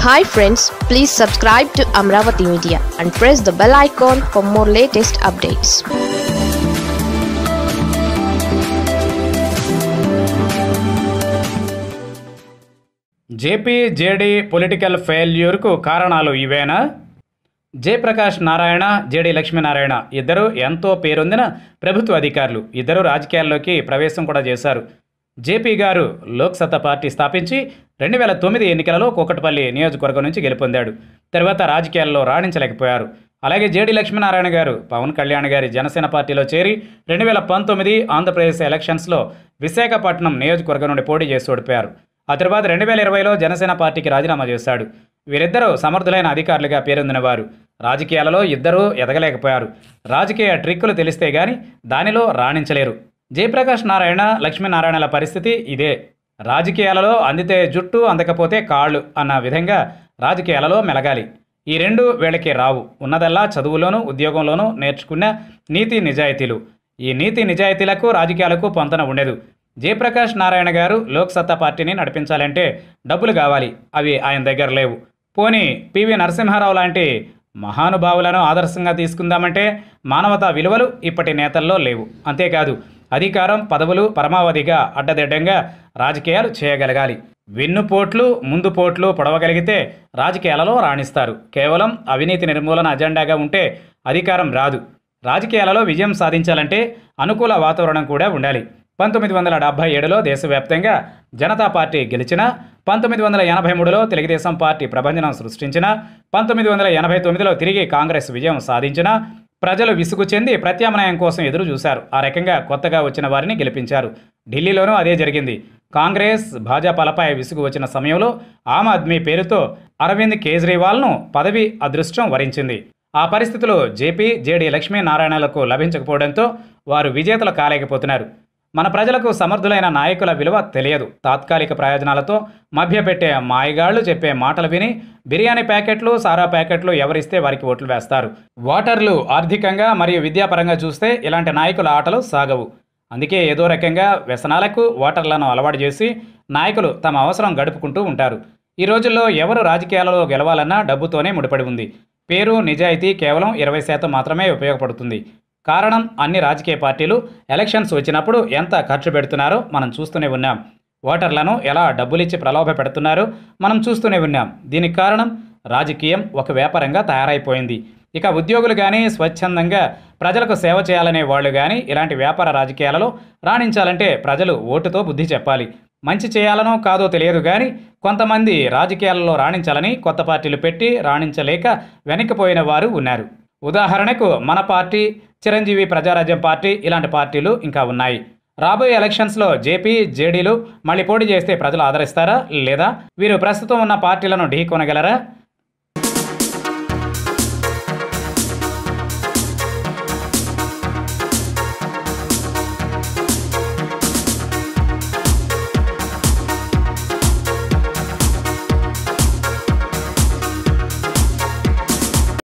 hi friends please subscribe to Amaravati media and press the bell icon for more latest updates JP JD political ఫెయిల్యూర్కు కారణాలు ఇవేనా Jayaprakash Narayana JD Lakshminarayana ఇద్దరు ఎంతో పేరొందిన ప్రభుత్వ అధికారులు ఇద్దరు రాజకీయాల్లోకి ప్రవేశం కూడా చేశారు జేపీ గారు లోక్సత్తా పార్టీ స్థాపించి రెండు వేల తొమ్మిది ఎన్నికలలో కూకట్పల్లి నియోజకవర్గం నుంచి గెలుపొందాడు తర్వాత రాజకీయాల్లో రాణించలేకపోయారు అలాగే జేడి లక్ష్మీనారాయణ గారు పవన్ కళ్యాణ్ గారి జనసేన పార్టీలో చేరి రెండు వేల పంతొమ్మిది ఆంధ్రప్రదేశ్ ఎలక్షన్స్లో విశాఖపట్నం నియోజకవర్గం నుండి పోటీ చేసి ఓడిపోయారు ఆ తర్వాత రెండు వేల ఇరవైలో జనసేన పార్టీకి రాజీనామా చేశాడు వీరిద్దరూ సమర్థులైన అధికారులుగా పేరొందినవారు రాజకీయాలలో ఇద్దరూ ఎదగలేకపోయారు రాజకీయ ట్రిక్కులు తెలిస్తే గాని దానిలో రాణించలేరు జయప్రకాష్ నారాయణ లక్ష్మీనారాయణల పరిస్థితి ఇదే రాజకీయాలలో అందితే జుట్టు అందకపోతే కాళ్ళు అన్న విధంగా రాజకీయాలలో మెలగాలి ఈ రెండు వీళ్ళకి రావు ఉన్నదల్లా చదువులోనూ ఉద్యోగంలోనూ నేర్చుకున్న నీతి నిజాయితీలు ఈ నీతి నిజాయితీలకు రాజకీయాలకు పొంతన ఉండదు జయప్రకాష్ నారాయణ గారు లోక్సత్తా పార్టీని నడిపించాలంటే డబ్బులు కావాలి అవి ఆయన దగ్గర లేవు పోనీ పివి నరసింహారావు లాంటి మహానుభావులను ఆదర్శంగా తీసుకుందామంటే మానవతా విలువలు ఇప్పటి నేతల్లో లేవు అంతేకాదు అధికారం పదవులు పరమావధిగా అడ్డదిడ్డంగా రాజకీయాలు చేయగలగాలి వెన్నుపోట్లు ముందు పోట్లు పొడవగలిగితే రాజకీయాలలో రాణిస్తారు కేవలం అవినీతి నిర్మూలన అజెండాగా ఉంటే అధికారం రాదు రాజకీయాలలో విజయం సాధించాలంటే అనుకూల వాతావరణం కూడా ఉండాలి పంతొమ్మిది వందల డెబ్బై ఏడులో దేశవ్యాప్తంగా జనతా పార్టీ గెలిచినా పంతొమ్మిది వందల ఎనభై మూడులో తెలుగుదేశం పార్టీ ప్రభంజనం సృష్టించిన పంతొమ్మిది వందల ఎనభై తొమ్మిదిలో తిరిగి కాంగ్రెస్ విజయం సాధించిన ప్రజలు విసుగు చెంది ప్రత్యామ్నాయం కోసం ఎదురు చూశారు ఆ రకంగా కొత్తగా వచ్చిన వారిని గెలిపించారు ఢిల్లీలోనూ అదే జరిగింది కాంగ్రెస్ భాజపాలపై విసుగు వచ్చిన సమయంలో ఆమ్ ఆద్మీ పేరుతో అరవింద్ కేజ్రీవాల్ను పదవి అదృష్టం వరించింది ఆ పరిస్థితిలో జేపీ జేడీ లక్ష్మీనారాయణలకు లభించకపోవడంతో వారు విజేతలు కాలేకపోతున్నారు మన ప్రజలకు సమర్థులైన నాయకుల విలువ తెలియదు తాత్కాలిక ప్రయోజనాలతో మభ్యపెట్టే మాయగాళ్లు చెప్పే మాటలు విని బిర్యానీ ప్యాకెట్లు సారా ప్యాకెట్లు ఎవరిస్తే వారికి ఓట్లు వేస్తారు ఓటర్లు ఆర్థికంగా మరియు విద్యాపరంగా చూస్తే ఇలాంటి నాయకుల ఆటలు సాగవు అందుకే ఏదో రకంగా వ్యసనాలకు ఓటర్లను అలవాటు చేసి నాయకులు తమ అవసరం గడుపుకుంటూ ఉంటారు ఈ రోజుల్లో ఎవరు రాజకీయాలలో గెలవాలన్నా డబ్బుతోనే ముడిపడి ఉంది పేరు నిజాయితీ కేవలం ఇరవై శాతం మాత్రమే ఉపయోగపడుతుంది కారణం అన్ని రాజకీయ పార్టీలు ఎలక్షన్స్ వచ్చినప్పుడు ఎంత ఖర్చు పెడుతున్నారో మనం చూస్తూనే ఉన్నాం ఓటర్లను ఎలా డబ్బులిచ్చి ప్రలోభ పెడుతున్నారో మనం చూస్తూనే ఉన్నాం దీనికి కారణం రాజకీయం ఒక వ్యాపారంగా తయారైపోయింది ఇక ఉద్యోగులు కానీ స్వచ్ఛందంగా ప్రజలకు సేవ చేయాలనే వాళ్ళు కానీ ఇలాంటి వ్యాపార రాజకీయాలలో రాణించాలంటే ప్రజలు ఓటుతో బుద్ధి చెప్పాలి మంచి చేయాలనో కాదో తెలియదు కానీ కొంతమంది రాజకీయాలలో రాణించాలని కొత్త పార్టీలు పెట్టి రాణించలేక వెనక్కిపోయిన వారు ఉన్నారు ఉదాహరణకు మన పార్టీ చిరంజీవి ప్రజారాజ్యం పార్టీ ఇలాంటి పార్టీలు ఇంకా ఉన్నాయి రాబోయే ఎలక్షన్స్లో జేపీ జేడీలు మళ్ళీ పోటీ చేస్తే ప్రజలు ఆదరిస్తారా లేదా వీరు ప్రస్తుతం ఉన్న పార్టీలను ఢీకొనగలరా